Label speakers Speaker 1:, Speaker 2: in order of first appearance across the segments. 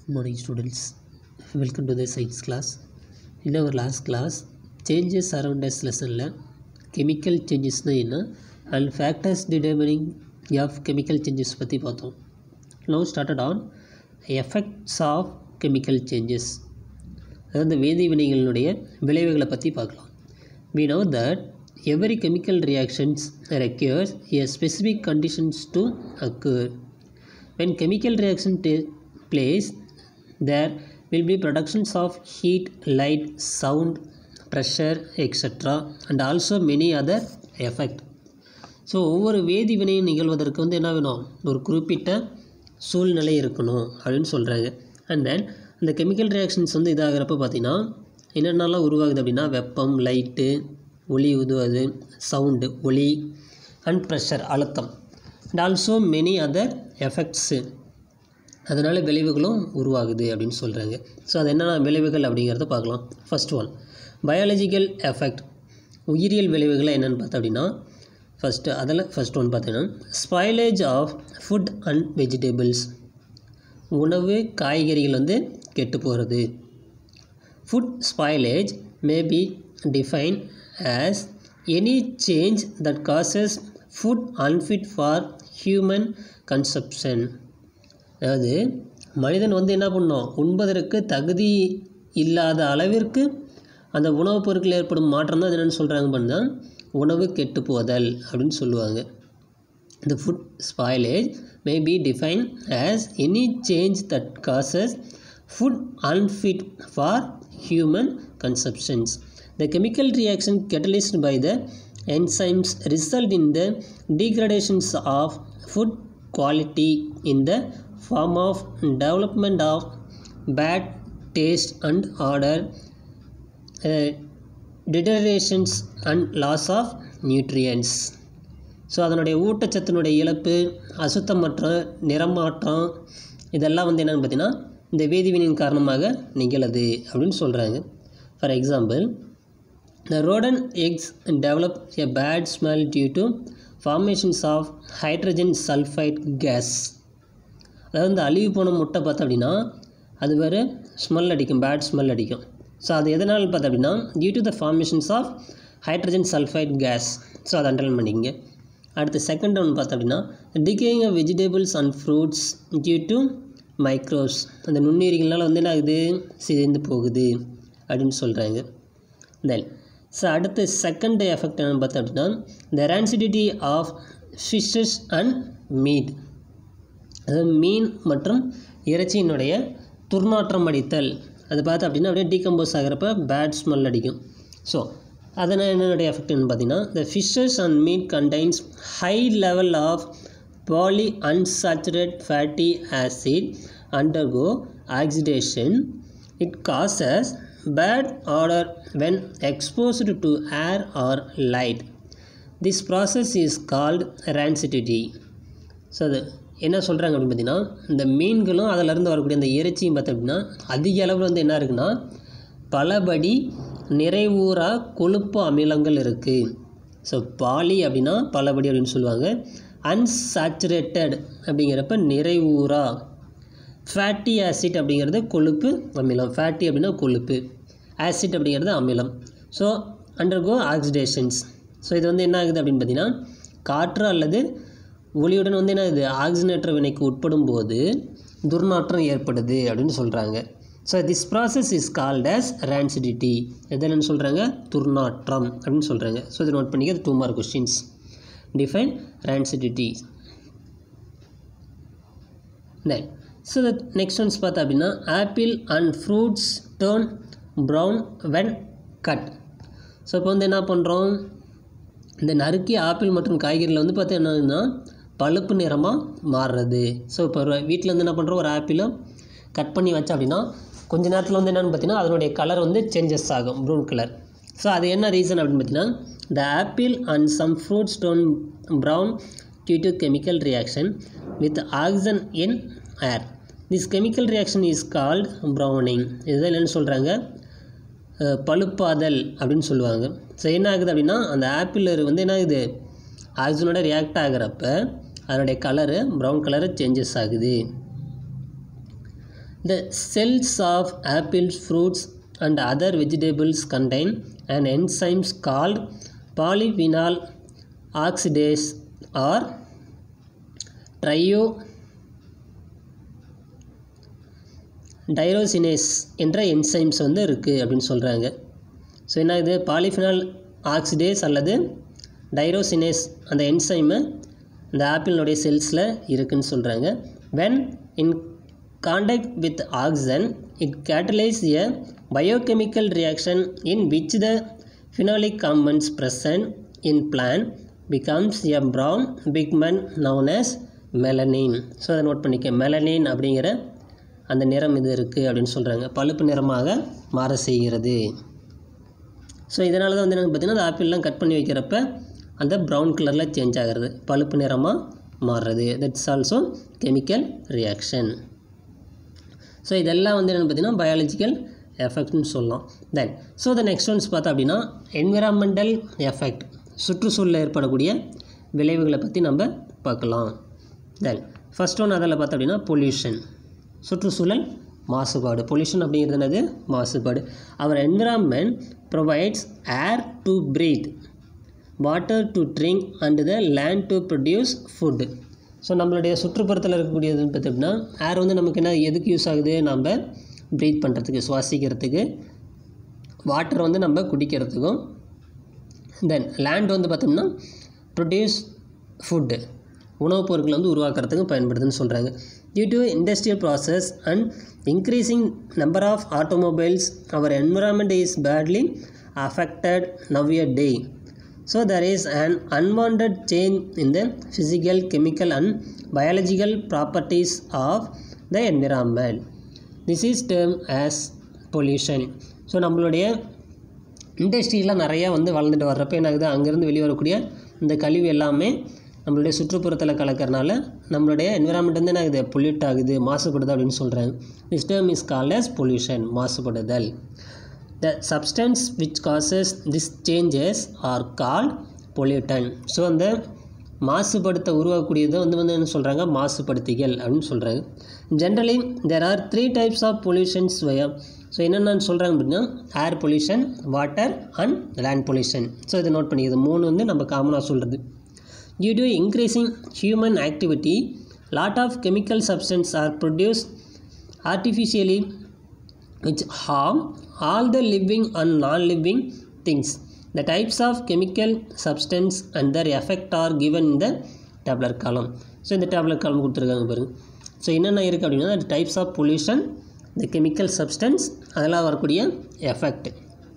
Speaker 1: Good morning, students. Welcome to the science class. In our last class, changes around us லெசனில் chemical சேஞ்சஸ்னால் என்ன and factors determining of chemical changes பற்றி பார்த்தோம் no started on effects of chemical changes அதாவது இந்த வேதி வினைகளினுடைய விளைவுகளை பற்றி பார்க்கலாம் we know that every chemical reactions requires a specific conditions to occur when chemical reaction takes place there will be productions of heat light sound pressure etc and also many other effect so ஒவ்வொரு வேதி வினையும் நிகழ்வதற்கு வந்து என்ன வேணும் ஒரு குறிப்பிட்ட சூழ்நிலை இருக்கணும் அப்படின்னு சொல்கிறாங்க அண்ட் தென் அந்த கெமிக்கல் ரியாக்ஷன்ஸ் வந்து இதாகிறப்ப பார்த்தீங்கன்னா என்னென்னலாம் உருவாகுது அப்படின்னா வெப்பம் லைட்டு ஒளி உதுவது சவுண்டு ஒளி அண்ட் ப்ரெஷர் அழுத்தம் and also many other effects அதனால் விளைவுகளும் உருவாகுது அப்படின்னு சொல்கிறாங்க ஸோ அது என்னென்ன விளைவுகள் அப்படிங்கிறத பார்க்கலாம் ஃபர்ஸ்ட் ஒன் பயாலஜிக்கல் எஃபெக்ட் உயிரியல் விளைவுகளை என்னென்னு பார்த்தோம் அப்படின்னா ஃபஸ்ட்டு அதில் ஃபஸ்ட் ஒன் பார்த்தீங்கன்னா spoilage of food and vegetables உணவு காய்கறிகள் வந்து கெட்டு போகிறது food spoilage may be define as any change that causes food unfit for human consumption அதாவது மனிதன் வந்து என்ன பண்ணோம் உண்பதற்கு தகுதி இல்லாத அளவிற்கு அந்த உணவுப் பொருட்களில் ஏற்படும் மாற்றம் தான் என்னென்னு சொல்கிறாங்க பண்ணால் உணவு கெட்டு போதல் அப்படின்னு சொல்லுவாங்க the food spoilage may be defined as any change that causes food unfit for human consumptions. The chemical reaction catalyzed by the enzymes result in the degradations of food quality in the form of development of bad taste and odor, uh, deteriorations and loss of nutrients. So அதனுடைய ஊட்டச்சத்தினுடைய இழப்பு அசுத்தமற்ற நிறமாற்றம் இதெல்லாம் வந்து என்னென்னு பார்த்தீங்கன்னா இந்த வேதிவினின் காரணமாக நிகழுது அப்படின்னு சொல்கிறாங்க for example the rotten eggs develop a bad smell due to formations of hydrogen sulphide gas அதாவது இந்த அழிவு போன முட்டை பார்த்தோம் அப்படின்னா அது வேறு ஸ்மெல் அடிக்கும் பேட் ஸ்மெல் அடிக்கும் ஸோ அது எதனால் பார்த்தோம் அப்படின்னா due to the formations of hydrogen sulphide gas so அதை அண்டர்லைன் பண்ணிக்கங்க அடுத்து செகண்ட் ஒன் பார்த்தோம் அப்படின்னா decaying of vegetables and fruits due to micros அந்த நுண்ணுயிரிகள்னால வந்து என்ன ஆகுது சிதைந்து போகுது அப்படின்னு சொல்கிறாங்க தென் ஸோ அடுத்து செகண்ட் எஃபெக்ட் என்னென்னு பார்த்தோம் அப்படின்னா the rancidity of fishes and meat அதாவது மீன் மற்றும் இறைச்சியினுடைய துர்நாற்றம் அடித்தல் அது பார்த்தா அப்படின்னா அப்படியே டீகம்போஸ் ஆகிறப்ப பேட் ஸ்மெல் அடிக்கும் ஸோ அதனால் என்னுடைய எஃபெக்ட்னு பார்த்தீங்கன்னா the fishes and meat contains high level of poly unsaturated fatty acid undergo oxidation it causes bad odour when exposed to air or light this process is called rancidity so அது என்ன சொல்கிறாங்க அப்படின்னு பார்த்தீங்கன்னா இந்த மீன்களும் அதிலேருந்து வரக்கூடிய அந்த இறைச்சியும் பார்த்தோம் அப்படின்னா அதிக அளவில் வந்து என்ன இருக்குன்னா பலபடி நிறைவூறா கொழுப்பு அமிலங்கள் இருக்குது ஸோ பாலி அப்படின்னா பலபடி அப்படின்னு சொல்லுவாங்க அன்சாச்சுரேட்டட் அப்படிங்கிறப்ப நிறைவூறா ஃபேட்டி ஆசிட் அப்படிங்கிறது கொழுப்பு அமிலம் ஃபேட்டி அப்படின்னா கொழுப்பு ஆசிட் அப்படிங்கிறது அமிலம் ஸோ அண்டர்கோ ஆக்சிடேஷன்ஸ் ஸோ இது வந்து என்ன ஆகுது அப்படின்னு பார்த்தீங்கன்னா காற்று அல்லது ஒளியுடன் வந்து என்ன ஆகுது ஆக்சிஜனேற்ற வினைக்கு உட்படும் போது துர்நாற்றம் ஏற்படுது அப்படின்னு சொல்கிறாங்க so this process is called as rancidity எது என்னன்னு சொல்கிறாங்க துர்நாற்றம் அப்படின்னு சொல்கிறாங்க ஸோ இதை நோட் பண்ணிக்க two mark questions define rancidity then so the next ones பார்த்தா அப்படின்னா apple and fruits turn brown when cut so இப்போ வந்து என்ன பண்ணுறோம் இந்த நறுக்கிய ஆப்பிள் மற்றும் காய்கறியில் வந்து பார்த்தா என்னன்னா பழுப்பு நிறமாக மாறுறது ஸோ இப்போ வீட்டில் வந்து என்ன பண்ணுறோம் ஒரு ஆப்பிளை கட் பண்ணி வச்சா அப்படின்னா கொஞ்ச நேரத்தில் வந்து என்னென்னு பார்த்தீங்கன்னா அதனுடைய கலர் வந்து சேஞ்சஸ் ஆகும் ப்ரௌன் கலர் ஸோ அது என்ன ரீசன் அப்படின்னு பார்த்தீங்கன்னா the apple and some fruits turn brown due to chemical reaction with oxygen in air this chemical reaction is called browning இதுதான் என்னென்னு சொல்கிறாங்க பழுப்பாதல் அப்படின்னு சொல்லுவாங்க ஸோ என்ன ஆகுது அப்படின்னா அந்த ஆப்பிள் வந்து என்ன ஆகுது ஆக்சிஜனோட ரியாக்ட் ஆகிறப்ப அதனுடைய கலரு ப்ரௌன் கலரு சேஞ்சஸ் ஆகுது The cells of apples, fruits, and other vegetables contain an enzyme called polyphenol oxidase or trio tyrosinase என்ற என்சைம்ஸ் வந்து இருக்குது அப்படின்னு சொல்கிறாங்க ஸோ என்ன இது பாலிஃபினால் ஆக்சிடேஸ் அல்லது டைரோசினேஸ் அந்த என்சைமு இந்த ஆப்பிளினுடைய செல்ஸில் இருக்குன்னு சொல்கிறாங்க when in contact with oxygen it catalyse a biochemical reaction in which the phenolic compounds present in plant becomes a brown pigment known as melanin so அதை நோட் பண்ணிக்க melanin அப்படிங்கிற அந்த நிறம் இது இருக்குது அப்படின்னு சொல்கிறாங்க பழுப்பு நிறமாக மாற செய்கிறது ஸோ இதனால தான் வந்து என்னென்னு பார்த்தீங்கன்னா அந்த ஆப்பிள்லாம் கட் பண்ணி வைக்கிறப்ப அந்த ப்ரௌன் கலரில் சேஞ்ச் ஆகிறது பழுப்பு நிறமாக மாறுறது that's also chemical reaction so இதெல்லாம் வந்து என்னென்னு பார்த்தீங்கன்னா பயாலஜிக்கல் எஃபெக்ட்னு சொல்லலாம் then so the next ones பார்த்தா அப்படின்னா என்விரான்மெண்டல் எஃபெக்ட் சுற்றுச்சூழலில் ஏற்படக்கூடிய விளைவுகளை பற்றி நம்ம பார்க்கலாம் தென் ஃபஸ்ட் ஒன் அதில் பார்த்தா அப்படின்னா பொல்யூஷன் சுற்றுச்சூழல் மாசுபாடு பொல்யூஷன் அப்படிங்கிறது என்னது மாசுபாடு our environment provides air to breathe water to drink and the land to produce food so நம்மளுடைய சுற்றுப்புறத்தில் இருக்கக்கூடியதுன்னு பார்த்தோம்னா ஏர் வந்து நமக்கு என்ன எதுக்கு யூஸ் ஆகுது நம்ம ப்ரீத் பண்ணுறதுக்கு சுவாசிக்கிறதுக்கு வாட்டர் வந்து நம்ம குடிக்கிறதுக்கும் தென் லேண்ட் வந்து பார்த்தோம்னா ப்ரொடியூஸ் ஃபுட்டு உணவுப் பொருட்களை வந்து உருவாக்குறதுக்கு பயன்படுதுன்னு சொல்கிறாங்க due to industrial process and increasing number of automobiles our environment is badly affected now a day so there is an unwanted change in the physical chemical and biological properties of the environment this is termed as pollution so நம்மளுடைய இண்டஸ்ட்ரியெலாம் நிறையா வந்து வளர்ந்துட்டு வர்றப்ப என்ன ஆகுது அங்கேருந்து வெளியே வரக்கூடிய இந்த கழிவு எல்லாமே நம்மளுடைய சுற்றுப்புறத்தில் கலக்கறனால நம்மளுடைய என்விரான்மெண்ட் வந்து என்ன ஆகுது பொல்யூட் ஆகுது மாசுபடுது அப்படின்னு சொல்கிறாங்க this term is called as pollution மாசுபடுதல் the substance which causes this changes are called pollutant so அந்த மாசுபடுத்த உருவாக்கக்கூடியதை வந்து வந்து என்ன சொல்கிறாங்க மாசுபடுத்திகள் அப்படின்னு சொல்கிறாங்க generally there are three types of pollutions so என்னென்னு சொல்கிறாங்க அப்படின்னா air pollution water and land pollution so இதை நோட் பண்ணிக்கிறது மூணு வந்து நம்ம காமனாக சொல்கிறது Due to increasing human activity, lot of chemical substances are produced artificially which harm all the living and non-living things. The types of chemical substance and their effect are given in the tabular column. So இந்த tabular column கொடுத்துருக்காங்க பாருங்க so என்னென்ன இருக்குது அப்படின்னா types of pollution இந்த chemical substance அதெல்லாம் வரக்கூடிய effect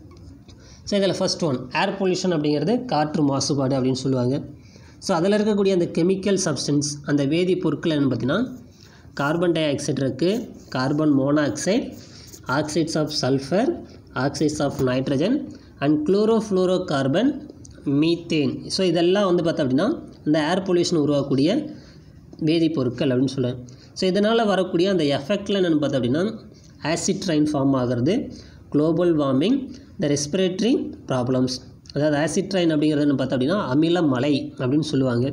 Speaker 1: so இதில் ஃபஸ்ட் ஒன் ஏர் பொல்யூஷன் அப்படிங்கிறது காற்று மாசுபாடு அப்படின்னு சொல்லுவாங்க ஸோ அதில் இருக்கக்கூடிய அந்த கெமிக்கல் சப்ஸ்டன்ஸ் அந்த வேதிப்பொருட்கள் என்னென்னு பார்த்தீங்கன்னா கார்பன் டை ஆக்சைடு இருக்குது carbon monoxide oxides of sulphur oxides of nitrogen and chlorofluorocarbon methane so இதெல்லாம் வந்து பார்த்தோம் அப்படின்னா இந்த ஏர் பொல்யூஷன் உருவாக்கக்கூடிய வேதிப்பொருட்கள் அப்படின்னு சொல்லுவேன் ஸோ இதனால் வரக்கூடிய அந்த எஃபெக்டில் என்னென்னு பார்த்தோம் அப்படின்னா ஆசிட் ட்ரைன் ஃபார்ம் ஆகிறது global warming the respiratory problems அதாவது ஆசிட் ட்ரைன் அப்படிங்கிறது என்ன பார்த்தோம் அப்படின்னா அமில மலை அப்படின்னு சொல்லுவாங்க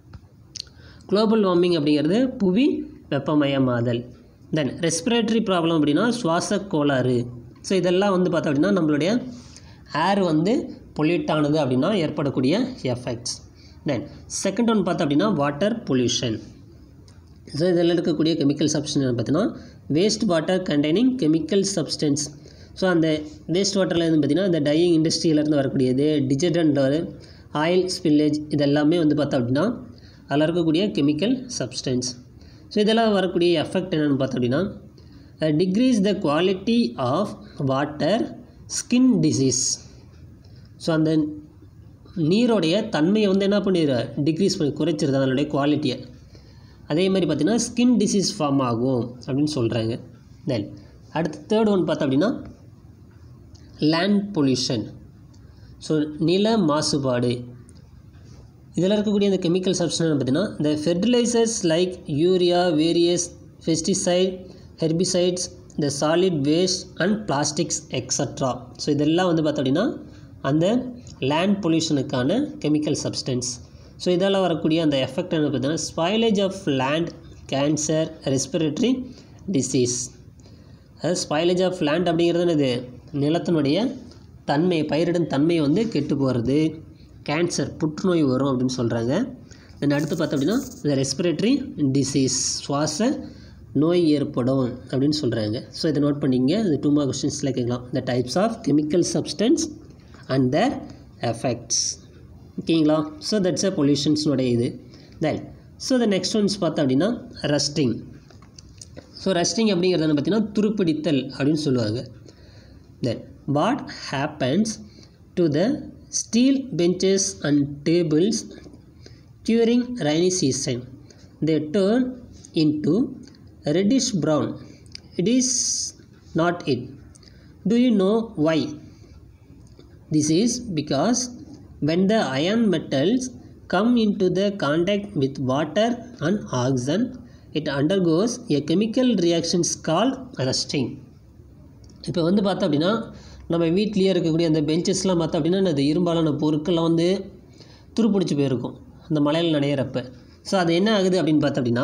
Speaker 1: குளோபல் வார்மிங் அப்படிங்கிறது புவி வெப்பமயமாதல் தென் ரெஸ்பிரேட்டரி ப்ராப்ளம் அப்படின்னா சுவாச கோளாறு ஸோ இதெல்லாம் வந்து பார்த்தோம் அப்படின்னா நம்மளுடைய ஏர் வந்து பொல்யூட் ஆனது அப்படின்னா ஏற்படக்கூடிய எஃபெக்ட்ஸ் தென் செகண்ட் ஒன் பார்த்தோம் அப்படின்னா வாட்டர் பொல்யூஷன் ஸோ இதில் இருக்கக்கூடிய கெமிக்கல் சப்ஸ்டன்ஸ் பார்த்தீங்கன்னா waste water containing chemical substance so அந்த வேஸ்ட் வாட்டரில் இருந்து பார்த்திங்கன்னா இந்த டையிங் இண்டஸ்ட்ரியிலேருந்து வரக்கூடியது டிஜர்டன்ட் ஆயில் ஸ்பில்லேஜ் இதெல்லாமே வந்து பார்த்தோம் அப்படின்னா அதில் இருக்கக்கூடிய கெமிக்கல் சப்ஸ்டன்ஸ் ஸோ இதெல்லாம் வரக்கூடிய எஃபெக்ட் என்னென்னு பார்த்தோம் அப்படின்னா decrease the quality of water skin disease so அந்த நீரோடைய தன்மையை வந்து என்ன பண்ணிடுற டிக்ரீஸ் பண்ணி குறைச்சிருது அதனுடைய குவாலிட்டியை அதே மாதிரி பார்த்திங்கன்னா ஸ்கின் டிசீஸ் ஃபார்ம் ஆகும் அப்படின்னு சொல்கிறாங்க தென் அடுத்து தேர்ட் ஒன் பார்த்தோம் அப்படின்னா லேண்ட் பொல்யூஷன் ஸோ நில மாசுபாடு இதில் இருக்கக்கூடிய இந்த கெமிக்கல் சப்ஸ்டன்ஸ் பார்த்திங்கன்னா இந்த fertilisers like urea various pesticide herbicides இந்த solid waste and plastics extra so இதெல்லாம் வந்து பார்த்தோம் அப்படின்னா அந்த லேண்ட் பொல்யூஷனுக்கான கெமிக்கல் சப்ஸ்டன்ஸ் ஸோ இதெல்லாம் வரக்கூடிய அந்த எஃபெக்ட் என்ன பார்த்தீங்கன்னா spoilage of land cancer respiratory disease அதாவது ஸ்பாயிலேஜ் ஆஃப் லேண்ட் அப்படிங்கிறது என்னது நிலத்தினுடைய தன்மை பயிரிடும் தன்மை வந்து கெட்டு போகிறது கேன்சர் புற்றுநோய் வரும் அப்படின்னு சொல்கிறாங்க தென் அடுத்து பார்த்தோம் அப்படின்னா இந்த ரெஸ்பிரேட்டரி டிசீஸ் சுவாச நோய் ஏற்படும் அப்படின்னு சொல்கிறாங்க ஸோ இதை நோட் பண்ணிங்க இது டூ மார்க் கொஸ்டின்ஸில் கேட்கலாம் the types of chemical substance and their effects ஓகேங்களா ஸோ தட்ஸ் அ பொல்யூஷன்ஸ்னுடைய இது then so the next ones பார்த்தோம் அப்படின்னா ரஸ்டிங் ஸோ ரஸ்டிங் அப்படிங்கிறது வந்து பார்த்திங்கன்னா துருப்பிடித்தல் அப்படின்னு சொல்லுவாங்க then what happens to the steel benches and tables during rainy season they turn into reddish brown it is not it do you know why this is because when the iron metals come into the contact with water and oxygen it undergoes a chemical reactions called rusting இப்போ வந்து பார்த்தோம் அப்படின்னா நம்ம வீட்லேயே இருக்கக்கூடிய அந்த பெஞ்சஸ்லாம் பார்த்தோம் அப்படின்னா அந்த இரும்பாலான பொருட்கள்லாம் வந்து துருப்பிடிச்சு போயிருக்கும் அந்த மலையில் நனையிறப்ப ஸோ அது என்ன ஆகுது அப்படின்னு பார்த்தோம் அப்படின்னா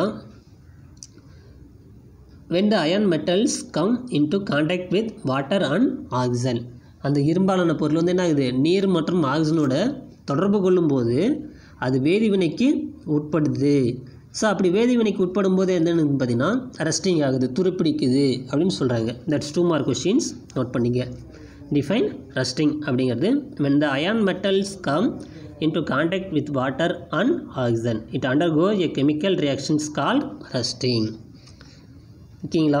Speaker 1: when the iron metals come into contact with water and oxygen அந்த இரும்பாலான பொருள் வந்து என்ன ஆகுது நீர் மற்றும் ஆக்சிஜனோட தொடர்பு கொள்ளும்போது அது வேதிவினைக்கு உட்படுது ஸோ அப்படி வேதிவினைக்கு உட்படும் போது என்னன்னு பார்த்தீங்கன்னா ரஸ்டிங் ஆகுது துருப்பிடிக்குது அப்படின்னு சொல்கிறாங்க that's two mark questions note பண்ணிங்க டிஃபைன் ரஸ்டிங் அப்படிங்கிறது when the iron metals come into contact with water and oxygen. It undergoes a chemical reactions called rusting. ஓகேங்களா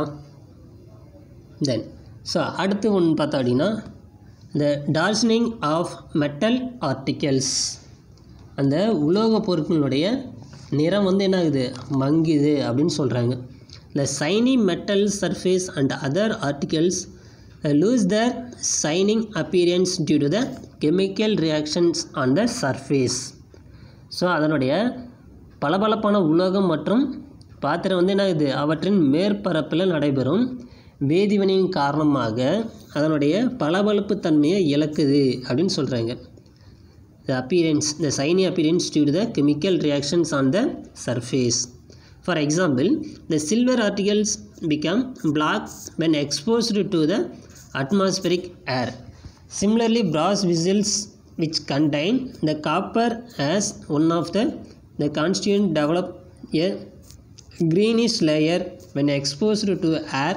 Speaker 1: தென் ஸோ அடுத்து ஒன்று பார்த்தோம் அப்படின்னா இந்த டார்சனிங் ஆஃப் மெட்டல் ஆர்டிகல்ஸ் அந்த உலோக பொருட்களுடைய நிறம் வந்து என்ன ஆகுது மங்குது அப்படின்னு சொல்கிறாங்க இந்த shiny metal surface and other articles lose their shining appearance due to the chemical reactions on the surface so அதனுடைய பளபளப்பான உலோகம் மற்றும் பாத்திரம் வந்து என்ன ஆகுது அவற்றின் மேற்பரப்பில் நடைபெறும் வேதிவினையின் காரணமாக அதனுடைய பளபளப்பு தன்மையை இழக்குது அப்படின்னு சொல்கிறாங்க the appearance the shiny appearance due to the chemical reactions on the surface for example the silver articles become black when exposed to the atmospheric air similarly brass vessels which contain the copper as one of the the constituent develop a greenish layer when exposed to air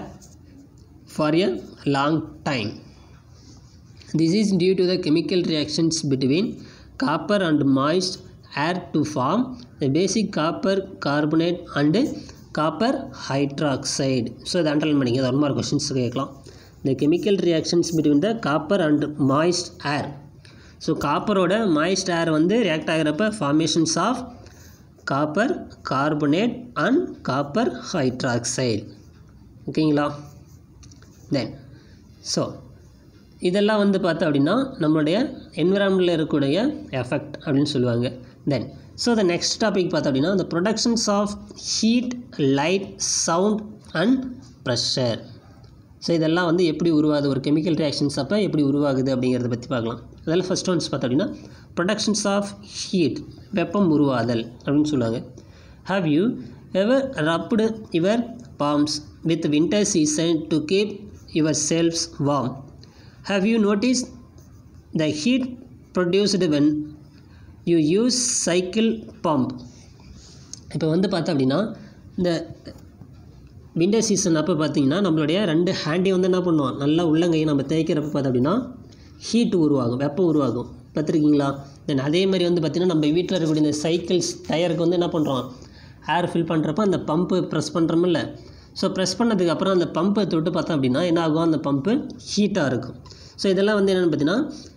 Speaker 1: for a long time this is due to the chemical reactions between copper and moist air to form the basic copper carbonate and copper hydroxide. So இதை underline பண்ணிங்க அது one mark questions கேட்கலாம் the chemical reactions between the copper and moist air so காப்பரோட moist air வந்து react ஆகிறப்ப formations of copper carbonate and copper hydroxide ஓகேங்களா then so இதெல்லாம் வந்து பார்த்தோம் அப்படின்னா நம்மளுடைய என்விரான்மெண்டில் இருக்கக்கூடிய எஃபெக்ட் அப்படின்னு சொல்லுவாங்க then so the next topic பார்த்தோம் அப்படின்னா the productions of heat light sound and pressure so இதெல்லாம் வந்து எப்படி உருவாகுது ஒரு கெமிக்கல் ரியாக்ஷன்ஸ் அப்போ எப்படி உருவாகுது அப்படிங்கிறத பற்றி பார்க்கலாம் அதில் ஃபஸ்ட் ஒன்ஸ் பார்த்தோம் அப்படின்னா ப்ரொடக்ஷன்ஸ் ஆஃப் ஹீட் வெப்பம் உருவாதல் அப்படின்னு சொல்லுவாங்க have you ever rubbed your palms with winter season to keep your selfs warm have you notice the heat produced when you use cycle pump இப்போ வந்து பார்த்தோம் அப்படின்னா இந்த விண்டர் சீசன் அப்போ பார்த்தீங்கன்னா நம்மளுடைய ரெண்டு ஹேண்டையும் வந்து என்ன பண்ணுவோம் நல்லா உள்ளங்கையை நம்ம தேய்க்கிறப்ப பார்த்தோம் அப்படின்னா ஹீட் உருவாகும் வெப்பம் உருவாகும் பார்த்துருக்கீங்களா தென் அதே மாதிரி வந்து பார்த்திங்கன்னா நம்ம வீட்டில் இருக்கக்கூடிய இந்த சைக்கிள்ஸ் டயருக்கு வந்து என்ன பண்ணுறோம் ஏர் ஃபில் பண்ணுறப்ப அந்த பம்பு ப்ரெஸ் பண்ணுறோமில்ல ஸோ ப்ரெஸ் பண்ணதுக்கு அப்புறம் அந்த பம்பை தொட்டு பார்த்தோம் அப்படின்னா என்ன ஆகும் அந்த பம்பு ஹீட்டாக இருக்கும் ஸோ இதெல்லாம் வந்து என்னென்னு பார்த்தீங்கன்னா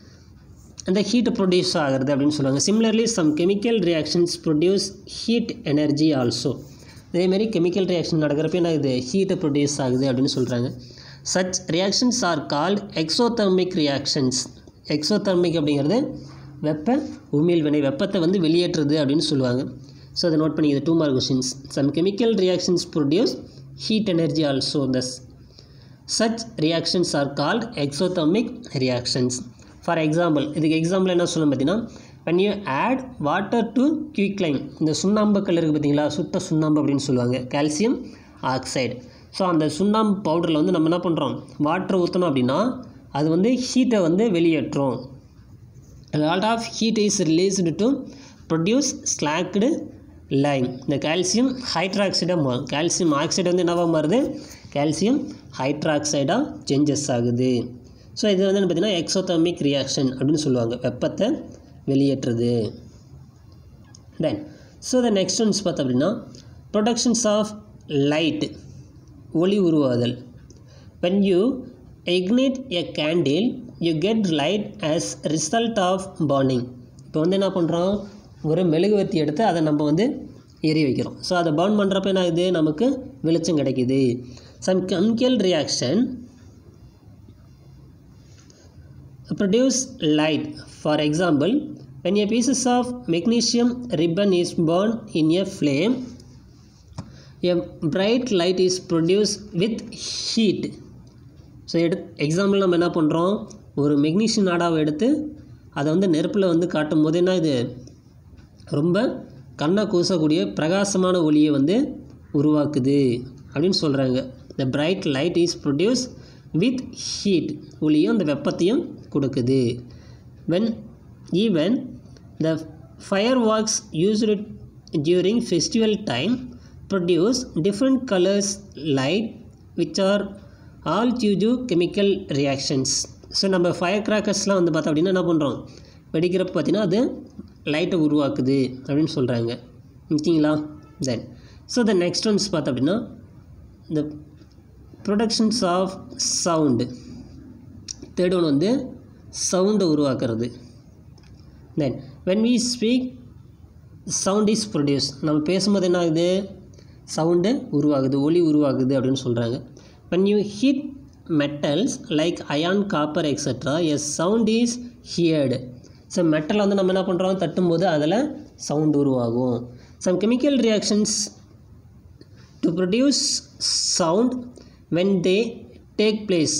Speaker 1: அந்த ஹீட் ப்ரொடியூஸ் ஆகிறது அப்படின்னு சொல்லுவாங்க similarly some chemical reactions produce heat energy also இதேமாரி கெமிக்கல் ரியாக்ஷன் நடக்கிறப்ப என்ன ஆகுது ஹீட்டை ப்ரொடியூஸ் ஆகுது அப்படின்னு சொல்கிறாங்க such reactions are called exothermic reactions exothermic அப்படிங்கிறது வெப்ப உமிழ் வினை வெப்பத்தை வந்து வெளியேற்றுறது அப்படின்னு சொல்லுவாங்க ஸோ அதை நோட் பண்ணிக்கிறது two mark questions some chemical reactions produce heat energy also thus such reactions are called exothermic reactions for example இதுக்கு எக்ஸாம்பிள் என்ன சொல்லணும் பார்த்தீங்கன்னா when you add water to quicklime இந்த சுண்ணாம்பு கல் இருக்குது பார்த்தீங்களா சுத்த சுண்ணாம்பு அப்படின்னு சொல்லுவாங்க கால்சியம் ஆக்சைடு ஸோ அந்த சுண்ணாம்பு பவுடரில் வந்து நம்ம என்ன பண்ணுறோம் வாட்டர் ஊற்றணும் அப்படின்னா அது வந்து ஹீட்டை வந்து வெளியேற்றும் lot of heat is released to produce slaked lime இந்த கால்சியம் ஹைட்ராக்சைடாக மாறும் கால்சியம் ஆக்சைடு வந்து என்னவாக மாறுது கால்சியம் ஹைட்ராக்சைடாக சேஞ்சஸ் ஆகுது ஸோ இது வந்து பார்த்திங்கன்னா எக்ஸோதர்மிக் ரியாக்ஷன் அப்படின்னு சொல்லுவாங்க வெப்பத்தை வெளியேற்றுறது then so the next ones பார்த்தோம் அப்படின்னா ப்ரொடக்ஷன்ஸ் ஆஃப் லைட் ஒளி உருவாதல் when you ignite a candle you get light as result of burning இப்போ வந்து என்ன பண்ணுறோம் ஒரு மெழுகுவர்த்தி எடுத்து அதை நம்ம வந்து எரிய வைக்கிறோம் ஸோ அதை பர்ன் பண்ணுறப்ப என்ன ஆகுது நமக்கு வெளிச்சம் கிடைக்குது some chemical reaction produce light for example when a pieces of magnesium ribbon is burned in a flame a bright light is produced with heat so எடு எக்ஸாம்பிள் நம்ம என்ன பண்ணுறோம் ஒரு மெக்னீஷியம் நாடாவை எடுத்து அதை வந்து நெருப்பில் வந்து காட்டும் போது என்ன இது ரொம்ப கண்ணை கூசக்கூடிய பிரகாசமான ஒளியை வந்து உருவாக்குது அப்படின்னு சொல்கிறாங்க the bright light is produce with heat ஒளியும் அந்த வெப்பத்தையும் கொடுக்குது when even the fireworks used during festival time produce different colours light which are all due to chemical reactions so நம்ம ஃபயர் கிராக்கர்ஸ்லாம் வந்து பார்த்தோம் அப்படின்னா என்ன பண்ணுறோம் வெடிக்கிறப்ப பார்த்தீங்கன்னா அது லைட்டை உருவாக்குது அப்படின்னு சொல்கிறாங்க ஓகேங்களா then so the next ones பார்த்தோம் அப்படின்னா இந்த productions of sound third one வந்து சவுண்டை உருவாக்குறது then when we speak sound is produce நம்ம பேசும்போது என்ன ஆகுது சவுண்டு உருவாகுது ஒலி உருவாகுது அப்படின்னு சொல்கிறாங்க when you hit metals like iron copper etc a sound is heard so மெட்டலை வந்து நம்ம என்ன பண்ணுறோம் தட்டும்போது அதில் சவுண்ட் உருவாகும் some chemical reactions to produce sound when they take place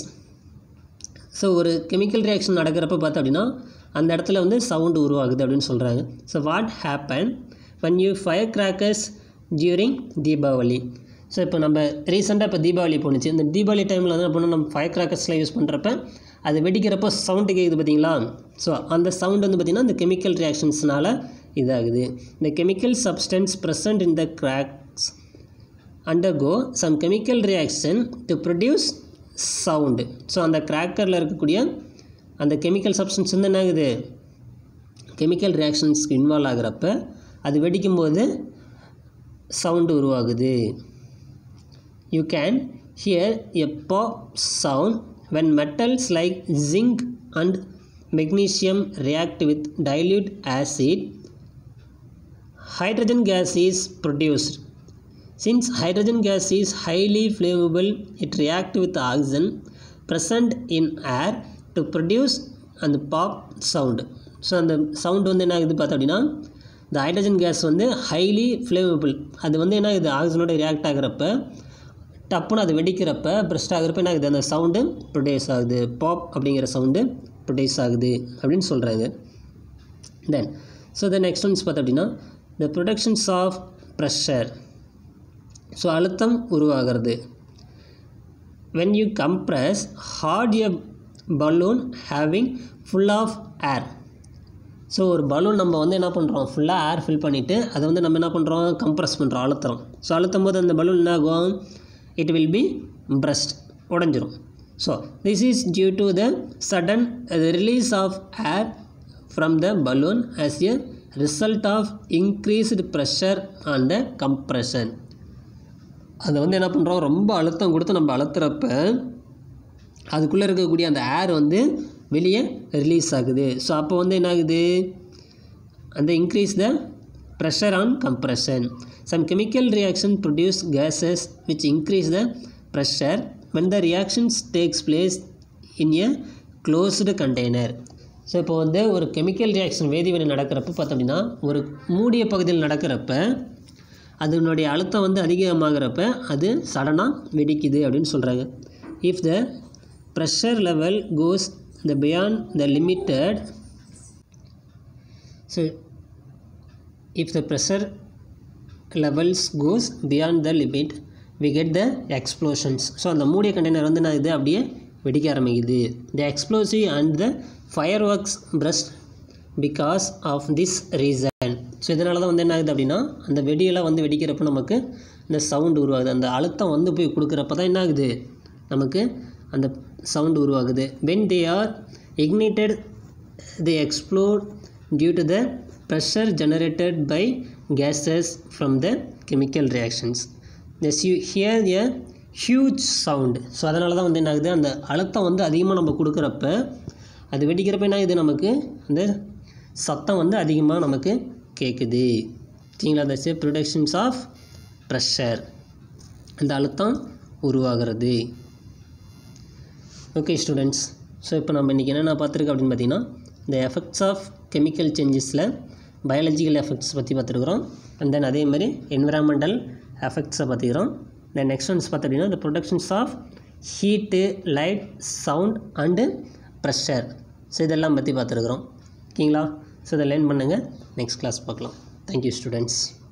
Speaker 1: so ஒரு கெமிக்கல் ரியாக்ஷன் நடக்கிறப்ப பார்த்தோம் அப்படின்னா அந்த இடத்துல வந்து சவுண்டு உருவாகுது அப்படின்னு சொல்கிறாங்க so what happen when you fire crackers during Deepavali so இப்போ நம்ம ரீசெண்டாக இப்போ தீபாவளி போணுச்சு இந்த தீபாவளி டைமில் வந்து என்ன பண்ணோம் நம்ம ஃபயர் கிராக்கர்ஸ்லாம் யூஸ் பண்ணுறப்ப அது வெடிக்கிறப்போ சவுண்டு கேட்குது பார்த்தீங்களா ஸோ அந்த சவுண்ட் வந்து பார்த்திங்கன்னா இந்த கெமிக்கல் ரியாக்ஷன்ஸ்னால இதாகுது இந்த chemical substance present in the crackers undergo some chemical reaction to produce sound so அந்த கிராக்கரில் இருக்கக்கூடிய அந்த கெமிக்கல் சப்ஸ்டன்ஸ் வந்து என்ன ஆகுது கெமிக்கல் ரியாக்ஷன்ஸ்க்கு இன்வால்வ் ஆகிறப்ப அது வெடிக்கும்போது சவுண்டு உருவாகுது you can hear a pop sound when metals like zinc and magnesium react with dilute acid hydrogen gas is produced since hydrogen gas is highly flammable, it reacts with oxygen present in air to produce அந்த pop sound so அந்த sound வந்து என்ன ஆகுது பார்த்தோம் அப்படின்னா இந்த hydrogen gas வந்து highly flammable அது வந்து என்ன ஆகுது ஆக்சிஜனோட ரியாக்ட் ஆகிறப்ப டப்புன்னு அது வெடிக்கிறப்ப பிரஸ்ட் ஆகிறப்ப என்ன ஆகுது அந்த சவுண்டு ப்ரொடியூஸ் ஆகுது பாப் அப்படிங்கிற சவுண்டு ப்ரொடியூஸ் ஆகுது அப்படின்னு சொல்கிறாங்க then so the next ones பார்த்தோம் அப்படின்னா the productions of pressure so அழுத்தம் உருவாகிறது when you compress hard a balloon having full of air so ஒரு பலூன் நம்ம வந்து என்ன பண்ணுறோம் ஃபுல்லாக ஏர் ஃபில் பண்ணிவிட்டு அதை வந்து நம்ம என்ன பண்ணுறோம் கம்ப்ரஸ் பண்ணுறோம் அழுத்துறோம் ஸோ அழுத்தும் போது அந்த பலூன் என்ன ஆகும் இட் வில் பி பிரஸ்ட் உடஞ்சிரும் so this is due to the sudden release of air from the balloon as a result of increased pressure on the compression அதை வந்து என்ன பண்ணுறோம் ரொம்ப அழுத்தம் கொடுத்து நம்ம அழுத்துறப்ப அதுக்குள்ளே இருக்கக்கூடிய அந்த ஏர் வந்து வெளியே ரிலீஸ் ஆகுது ஸோ அப்போ வந்து என்ன ஆகுது அந்த increase the pressure on compression some chemical reaction produce gases which increase the pressure when the reactions takes place in a closed container so இப்போ வந்து ஒரு கெமிக்கல் ரியாக்ஷன் வேதிவினை நடக்கிறப்ப பார்த்தோம் அப்படின்னா ஒரு மூடிய பகுதியில் நடக்கிறப்ப அதனுடைய அழுத்தம் வந்து அதிகமாகிறப்ப அது சடனாக வெடிக்குது அப்படின்னு சொல்கிறாங்க if the pressure level goes the beyond the limited so if the pressure levels goes beyond the limit we get the explosions so அந்த மூடிய கண்டெய்னர் வந்து நான் இது அப்படியே வெடிக்க ஆரம்பிக்குது the explosive and the fireworks burst because of this reason so இதனால தான் வந்து என்ன ஆகுது அப்படின்னா அந்த வெடியெல்லாம் வந்து வெடிக்கிறப்ப நமக்கு இந்த சவுண்டு உருவாகுது அந்த அழுத்தம் வந்து போய் கொடுக்குறப்ப தான் என்ன ஆகுது நமக்கு அந்த சவுண்டு உருவாகுது when they are ignited they explode due to the pressure generated by gases from the chemical reactions thus you hear a huge sound so அதனால தான் வந்து என்ன ஆகுது அந்த அழுத்தம் வந்து அதிகமாக நம்ம கொடுக்குறப்ப அது வெடிக்கிறப்ப என்ன ஆகுது நமக்கு அந்த சத்தம் வந்து அதிகமாக நமக்கு கேட்குது சரிங்களா தட்ஸ் ப்ரொடக்ஷன்ஸ் ஆஃப் ப்ரெஷர் அந்த அழுத்தம் உருவாகிறது ஓகே ஸ்டூடெண்ட்ஸ் ஸோ இப்போ நம்ம இன்றைக்கி என்னென்ன பார்த்துருக்கோம் அப்படின்னு பார்த்தீங்கன்னா இந்த எஃபெக்ட்ஸ் ஆஃப் கெமிக்கல் சேஞ்சஸில் பயாலஜிக்கல் எஃபெக்ட்ஸ் பற்றி பார்த்துருக்குறோம் அண்ட் தென் அதே மாதிரி என்விரான்மெண்டல் எஃபெக்ட்ஸை பார்த்துக்கிறோம் தென் நெக்ஸ்ட் ஒன்ஸ் பார்த்து அப்படின்னா இந்த productions of heat light sound and pressure so இதெல்லாம் பற்றி பார்த்துருக்குறோம் ஓகேங்களா ஸோ இதை லேர்ன் பண்ணுங்கள் நெக்ஸ்ட் கிளாஸ் பார்க்கலாம் தேங்க்யூ ஸ்டூடெண்ட்ஸ்